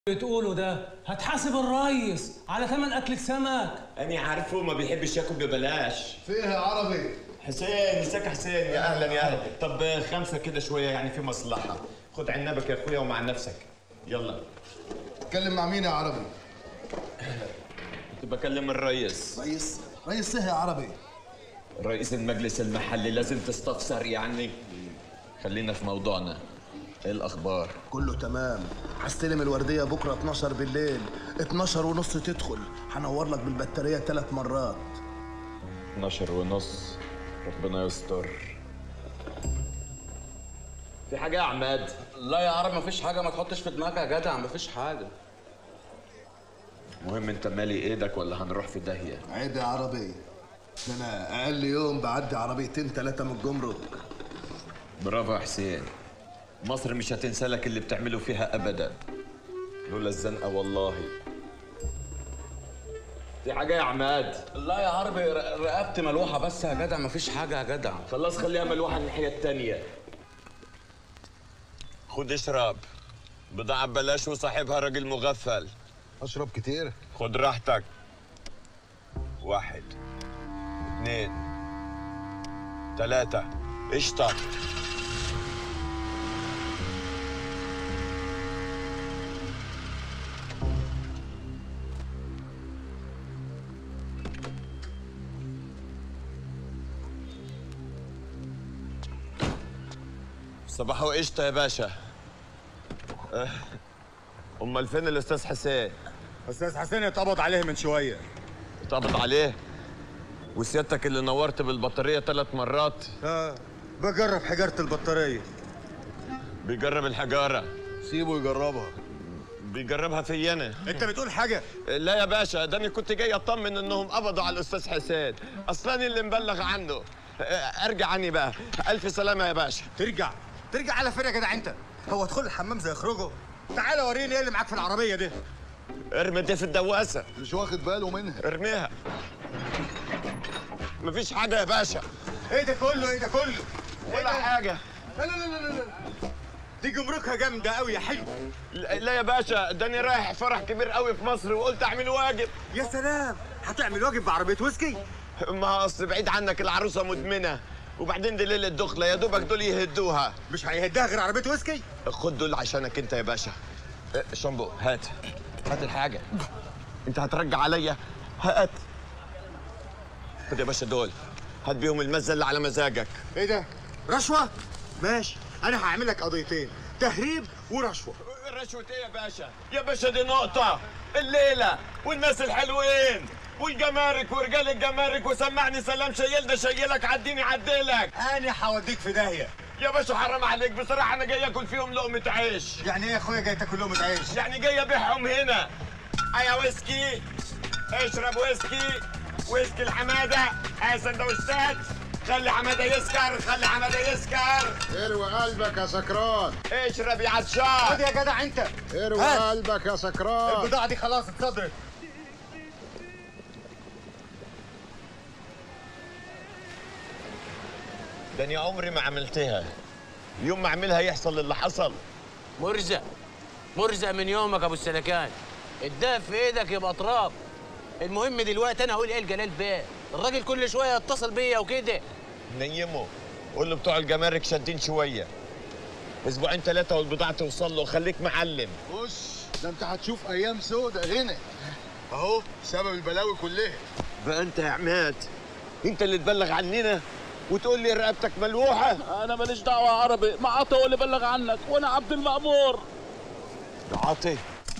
بتقوله ده هتحاسب الريس على ثمن اكلة سمك أنا عارفه ما بيحبش ياكل ببلاش فيها عربي حسين مساك حسين يا أهلا يا أهلا طب خمسة كده شوية يعني في مصلحة خد عنبك يا أخويا ومع نفسك يلا تتكلم مع مين يا عربي كنت بكلم الرئيس رئيس رئيس ايه يا عربي رئيس المجلس المحلي لازم تستفسر يعني خلينا في موضوعنا ايه الأخبار كله تمام هستلم الورديه بكره 12 بالليل 12 ونص تدخل هنور لك بالبطاريه ثلاث مرات 12 ونص ربنا يستر في حاجة يا عماد لا يا عرب مفيش حاجة ما تحطش في دماغك يا جدع مفيش حاجة مهم انت مالي ايدك ولا هنروح في داهية عيب يا عربي ده انا اقل يوم بعدي عربيتين ثلاثه من الجمرك برافو يا حسين مصر مش هتنسى لك اللي بتعمله فيها ابدا لولا الزنقه والله في حاجه يا عماد لا يا عربي ر- رقبتي ملوحة بس يا جدع مفيش حاجة يا جدع خلاص خليها ملوحه الناحيه التانية خد اشرب بضاعة ببلاش وصاحبها راجل مغفل اشرب كتير خد راحتك واحد اثنين ثلاثة اشطب صباحو قشطة يا باشا أه، امال فين الاستاذ حسين استاذ حسين اتقبض عليه من شويه طبط عليه وسيادتك اللي نورت بالبطارية ثلاث مرات اه بجرب حجاره البطاريه بيجرب الحجارة سيبه يجربها بيجربها في انا انت بتقول حاجه لا يا باشا ده انا كنت جاي اطمن انهم قبضوا على الاستاذ حسين اصلا اللي مبلغ عنه ارجع عني بقى الف سلامة يا باشا ترجع ترجع على فين يا جدع انت هو ادخل الحمام زي يخرجوا تعالى وريني ايه اللي معاك في العربيه دي ارمي دي في الدواسة مش واخد باله منها ارميها مفيش حاجة يا باشا ايه ده كله ايه ده كله ولا حاجة لا لا لا لا لا دي جمركها جامده قوي يا حلو لا لا يا باشا ده انا رايح فرح كبير قوي في مصر وقلت اعمل واجب يا سلام هتعمل واجب بعربيه ويسكي ما اصل بعيد عنك العروسة مدمنة وبعدين دي ليلة دخلة يا دوبك دول يهدوها مش هيهدها غير عربيه ويسكي خد دول عشانك انت يا باشا اه، شامبو هات هات الحاجة انت هترجع عليا هات خد يا باشا دول هات بيهم المزة اللي على مزاجك ايه ده رشوه ماشي انا هعمل لك قضيتين تهريب ورشوه رشوة ايه يا باشا؟ يا باشا دي نقطة الليلة والناس الحلوين والجمارك ورجال الجمارك وسمعني سلام شيل ده شيلك عديني عديلك انا هوديك في داهيه يا باشا حرام عليك بصراحة أنا جاي آكل فيهم لقمة عيش يعني ايه يا اخويا جاي تاكل لقمه عيش يعني جاي أبيعهم هنا أيا ويسكي اشرب ويسكي ويسكي الحمادة أي سندوتشات خلي حمادة يسكر خلي حمادة يسكر اروي قلبك يا سكران اشرب يا خد عطشان يا جدع انت اروي هات. قلبك يا سكران البضاعه دي خلاص اتصدرت ده أنا عمري ما عملتها يوم ما أعملها يحصل اللي حصل مرزق مرزق من يومك ابو السلكان الدهب في ايدك يبقى تراب المهم دلوقتي انا هقول ايه الجلال بيه الراجل كل شويه يتصل بيا وكده نيمه قول له بتوع الجمارك شادين شوية اسبوعين ثلاثة والبضاعة توصل له خليك معلم وش ده انت هتشوف ايام سودة هنا اهو سبب البلاوي كلها بقى انت يا عماد انت اللي تبلغ عننا وتقول لي رقبتك ملوحة انا ماليش دعوه يا عربي ما عطا هو اللي بلغ عنك وانا عبد المأمور ده عاطي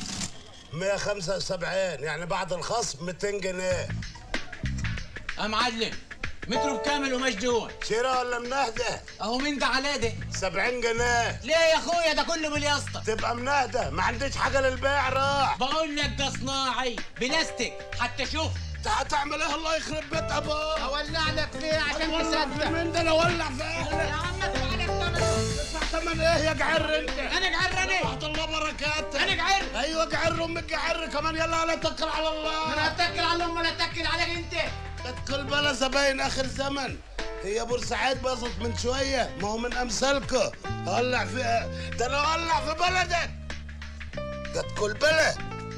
175 يعني بعد الخصم 200 جنيه يا معلم مترو بكامل ومشدود شراء ولا منهدة اهو من ده على ده 70 جنيه ليه يا اخويا ده كله بالياسطه تبقى منهدة ما عنديش حاجة للبيع راح بقول لك ده صناعي بلاستيك حتى شوف انت هتعمل ايه الله يخرب بيت ابوك اولع لك فيها عشان تصدق من ده انا اولع فيها يا عم ادفع لك ثمن ادفع ثمن ايه يا جعر انت انا جعرني رحمة الله بركاته انا جعر ايوه جعر امك جعر كمان يلا انا اتكل على الله انا اتكل على امي ولا اتكل عليك انت اتكل بلا زباين اخر زمن هي بورسعيد باظت من شويه ما هو من امثالكم اولع فيها ده انا اولع في بلدك جت كل بلا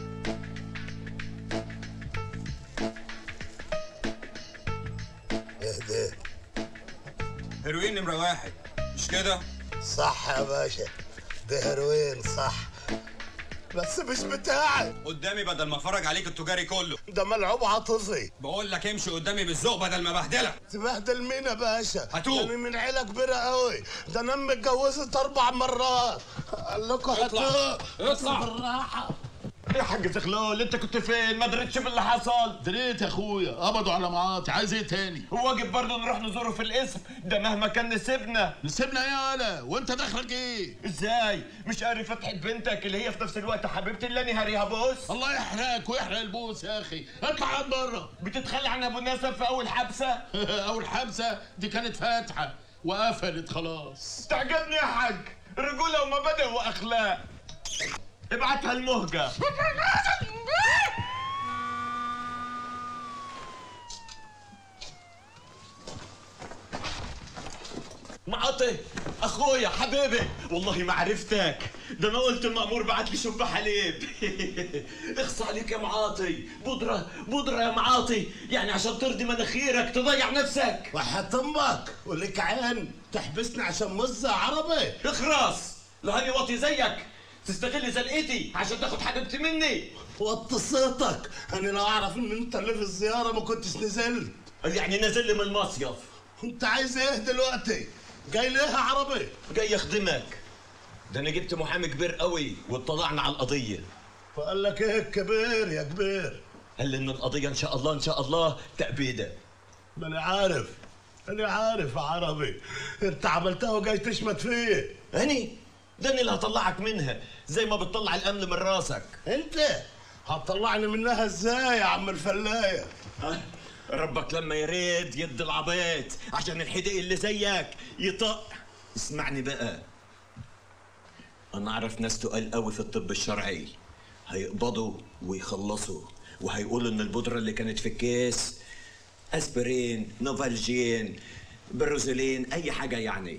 اهدى هيروين نمره واحد مش كده؟ صح يا باشا ده هيروين صح بس مش بتاعي قدامي بدل ما افرج عليك التجاري كله ده ملعوب عاطفي بقول لك امشي قدامي بالذوق بدل ما بهدلك تبهدل مين يا باشا؟ هاتوه. انا من عيلة كبيرة قوي ده انا امي اتجوزت اربع مرات قال لكم هاتوه اطلع. بالراحة يا حاج زغلول انت كنت فين ما دريتش باللي حصل دريت يا اخويا قبضوا على معاطي عايز ايه تاني واجب برضه نروح نزوره في القسم ده مهما كان نسيبنا نسيبنا ايه يالا وانت دخلك ايه ازاي مش قاري فتحة بنتك اللي هي في نفس الوقت حبيبتي اللي انا هاريها بوس الله يحرقك ويحرق البوس يا اخي اطلع قاعد بره بتتخلى عن ابو نسب في اول حبسه اول حبسه دي كانت فاتحه وقفلت خلاص تعجبني يا حاج رجوله ومبادئ واخلاق ابعتها المهجه معطي اخويا حبيبي والله ما عرفتك ده انا قلت المأمور بعت لي شب حليب اخص عليك يا معاطي بودرة بودرة يا معاطي يعني عشان ترضي مناخيرك تضيع نفسك وحياة امك ولك عين تحبسني عشان مزة عربي اخرس لهاني واطي زيك تستغل زنقتي عشان تاخد حبيبتي مني وطي صوتك انا لو اعرف ان انت اللي في الزيارة ما كنتش نزلت يعني نازل لي من المصيف انت عايز ايه دلوقتي جاي ليه يا عربي جاي اخدمك ده انا جبت محامي كبير قوي واطلعنا على القضيه فقال لك ايه كبير يا كبير قال لي ان القضيه ان شاء الله ان شاء الله تأبيده ما انا عارف انا عارف يا عربي انت عملتها وجاي تشمت فيه هني ده انا اللي هطلعك منها زي ما بتطلع الامن من راسك انت هتطلعني منها ازاي يا عم الفلايه ها؟ ربك لما يريد يد العبيط عشان الحدق اللي زيك يطق اسمعني بقى انا اعرف ناس تقال قوي في الطب الشرعي هيقبضوا ويخلصوا وهيقولوا ان البودره اللي كانت في الكيس اسبرين نوفالجين بروزولين اي حاجه يعني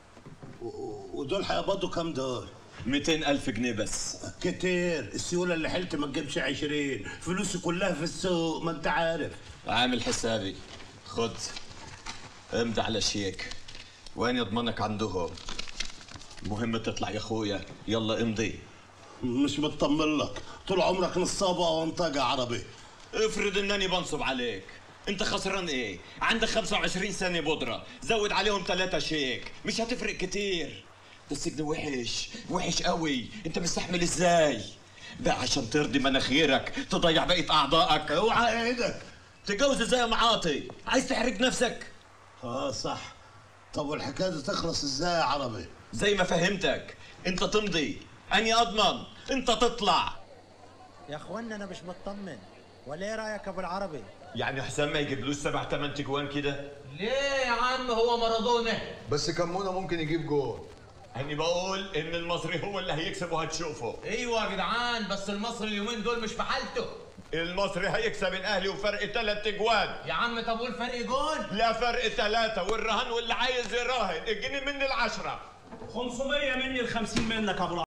ودول هيقبضوا كام دول 200 الف جنيه بس كتير السيولة اللي حلت ما تجيبش عشرين فلوسي كلها في السوق ما انت عارف عامل حسابي خد امضي على شيك وين يضمنك عندهم مهم تطلع يا اخويا يلا امضي مش مطمن لك طول عمرك نصابة وانطقة عربي افرض انني بنصب عليك انت خسران ايه عندك 25 سنه بودره زود عليهم ثلاثة شيك مش هتفرق كتير ده السجن وحش وحش قوي انت مستحمل ازاي ده عشان ترضي مناخيرك تضيع بقيه اعضائك اوعى ايدك تتجوز ازاي يا معاطي عايز تحرج نفسك اه صح طب والحكاية دي تخلص ازاي يا عربي زي ما فهمتك انت تمضي اني اضمن انت تطلع يا اخوانا انا مش مطمن ولا ايه رايك ابو العربي يعني حسام ما يجيبلوش سبع تمن تجوان كده ليه يا عم هو مارادونا بس كمونه ممكن يجيب جول اني بقول ان المصري هو اللي هيكسب وهتشوفه ايوه يا جدعان بس المصري اليومين دول مش في حالته المصري هيكسب الاهلي وفرق ثلاث تجوان يا عم طب قول فرق جون لا فرق ثلاثة والرهان واللي عايز يراهن الجنيه من العشرة 500 مني ال 50 منك يا ابو